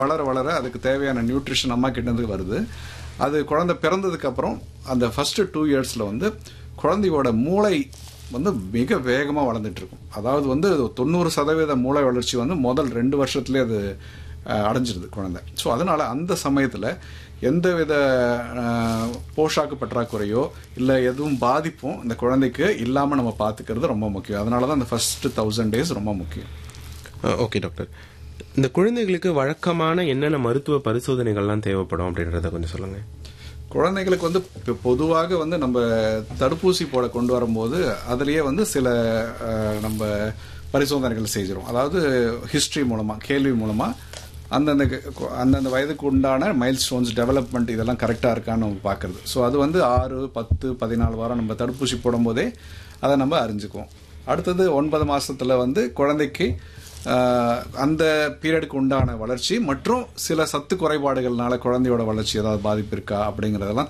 வளர வளர அதுக்கு தேவையான நியூட்ரிஷன் அம்மா கிட்ட இருந்து வருது அது குழந்தை பிறந்ததுக்கு அப்புறம் அந்த ஃபர்ஸ்ட் டூ இயர்ஸ்ல வந்து குழந்தையோட மூளை வந்து மிக வேகமாக வளர்ந்துட்டு இருக்கும் அதாவது வந்து தொண்ணூறு சதவீத மூளை வளர்ச்சி வந்து முதல் ரெண்டு வருஷத்துலேயே அது அஹ், அடைஞ்சிருது குழந்தை ஸோ அதனால அந்த சமயத்தில் எந்தவித அஹ், போஷாக்கு பற்றாக்குறையோ இல்லை எதுவும் பாதிப்பும் இந்த குழந்தைக்கு இல்லாமல் நம்ம பார்த்துக்கிறது ரொம்ப முக்கியம் அதனால தான் அந்த ஃபர்ஸ்ட் தௌசண்ட் டேஸ் ரொம்ப முக்கியம் ஓகே டாக்டர் இந்த குழந்தைகளுக்கு வழக்கமான என்னென்ன மருத்துவ பரிசோதனைகள்லாம் தேவைப்படும் அப்படின்றத கொஞ்சம் சொல்லுங்க குழந்தைகளுக்கு வந்து இப்ப பொதுவாக வந்து நம்ம தடுப்பூசி போட கொண்டு வரும்போது அதுலயே வந்து சில அஹ், நம்ம பரிசோதனைகள் செய்கிறோம் அதாவது ஹிஸ்டரி மூலமா கேள்வி மூலமா அந்தந்த கு- அந்தந்த வயதுக்கு உண்டான மைல் ஸ்டோன்ஸ் டெவலப்மெண்ட் இதெல்லாம் கரெக்டாக இருக்கான்னு நம்ம பார்க்கறது ஸோ அது வந்து ஆறு பத்து பதினாலு வாரம் நம்ம தடுப்பூசி போடும்போதே அதை நம்ம அறிஞ்சுக்குவோம் அடுத்தது ஒன்பது மாசத்துல வந்து குழந்தைக்கு ஆஹ், அந்த பீரியடுக்கு உண்டான வளர்ச்சி மற்றும் சில சத்து குறைபாடுகள்னால குழந்தையோட வளர்ச்சி ஏதாவது பாதிப்பு இருக்கா அப்படிங்கறதெல்லாம்